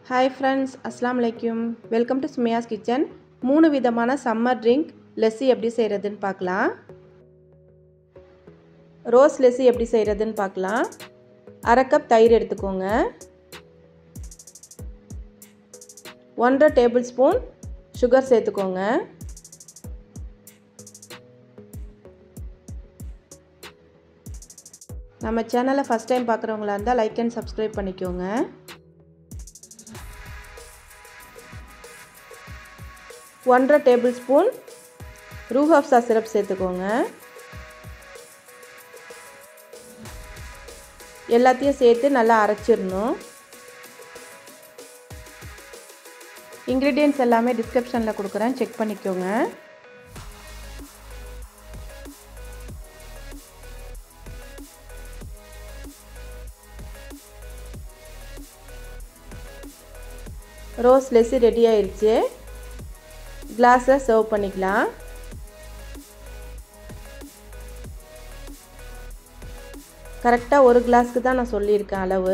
hi friends அஸ்லாம் வலைக்கும் welcome to சுமையாஸ் kitchen மூணு விதமான சம்மர் ட்ரிங்க் லெஸ்ஸி எப்படி செய்கிறதுன்னு பார்க்கலாம் ரோஸ் லெஸ்ஸி எப்படி செய்கிறதுன்னு பார்க்கலாம் அரை கப் தயிர் எடுத்துக்கோங்க ஒன்றரை டேபிள் ஸ்பூன் சுகர் சேர்த்துக்கோங்க நம்ம சேனலை ஃபஸ்ட் டைம் பார்க்குறவங்களா இருந்தால் லைக் அண்ட் சப்ஸ்கிரைப் பண்ணிக்கோங்க ஒன்றரை டேபிள் ஸ்பூன் ரூஹப்சா சிரப் சேர்த்துக்கோங்க எல்லாத்தையும் சேர்த்து நல்லா அரைச்சிடணும் இன்க்ரீடியன்ட்ஸ் எல்லாமே டிஸ்கிரிப்ஷனில் கொடுக்குறேன் செக் பண்ணிக்கோங்க ரோஸ் லெஸ்ஸி ரெடி ஆயிடுச்சு கிளாஸை சர்வ் பண்ணிக்கலாம் கரெக்டாக ஒரு கிளாஸ்க்கு தான் நான் சொல்லியிருக்கேன் அளவு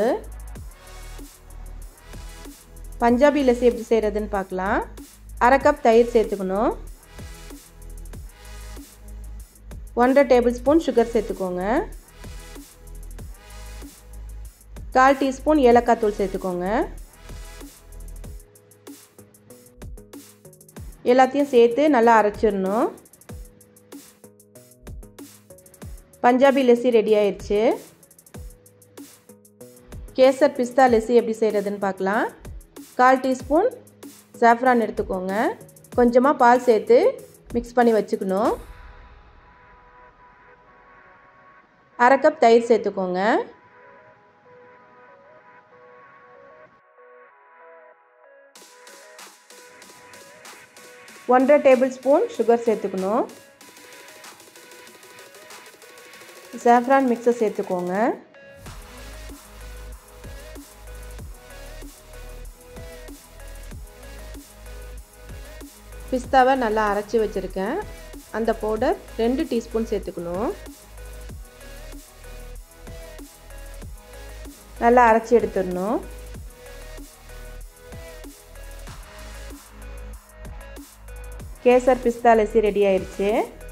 பஞ்சாபி லஸ்ஸி எப்படி செய்கிறதுன்னு பார்க்கலாம் அரை கப் தயிர் சேர்த்துக்கணும் ஒன்றரை டேபிள் ஸ்பூன் சுகர் சேர்த்துக்கோங்க கால் டீஸ்பூன் ஏலக்காய் தூள் சேர்த்துக்கோங்க எல்லாத்தையும் சேர்த்து நல்லா அரைச்சிடணும் பஞ்சாபி லெஸ்ஸி ரெடி ஆயிடுச்சு கேசர் பிஸ்தா லெஸ்ஸி எப்படி செய்கிறதுன்னு பார்க்கலாம் கால் டீஸ்பூன் சாஃப்ரான் எடுத்துக்கோங்க கொஞ்சமாக பால் சேர்த்து மிக்ஸ் பண்ணி வச்சுக்கணும் அரை கப் தயிர் சேர்த்துக்கோங்க ஒன்றரை டேபிள் ஸ்பூன் சுகர் சேர்த்துக்கணும் சாஃப்ரான் மிக்ஸை சேர்த்துக்கோங்க பிஸ்தாவை நல்லா அரைச்சி வச்சுருக்கேன் அந்த பவுடர் ரெண்டு டீஸ்பூன் சேர்த்துக்கணும் நல்லா அரைச்சி எடுத்துடணும் கேசர் பிஸ்தா லெஸ்ஸி ரெடி ஆயிடுச்சு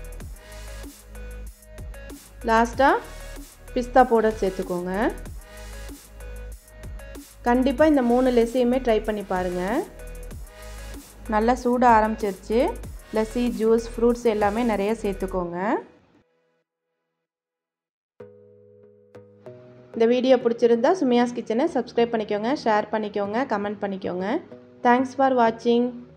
லாஸ்ட்டாக பிஸ்தா பவுடர் சேர்த்துக்கோங்க கண்டிப்பாக இந்த மூணு லெஸ்ஸியுமே ட்ரை பண்ணி பாருங்கள் நல்லா சூட ஆரம்பிச்சிருச்சு லஸ்ஸி ஜூஸ் ஃப்ரூட்ஸ் எல்லாமே நிறைய சேர்த்துக்கோங்க இந்த வீடியோ பிடிச்சிருந்தா சுமியாஸ் கிச்சனை சப்ஸ்கிரைப் பண்ணிக்கோங்க ஷேர் பண்ணிக்கோங்க கமெண்ட் பண்ணிக்கோங்க தேங்க்ஸ் ஃபார் வாட்சிங்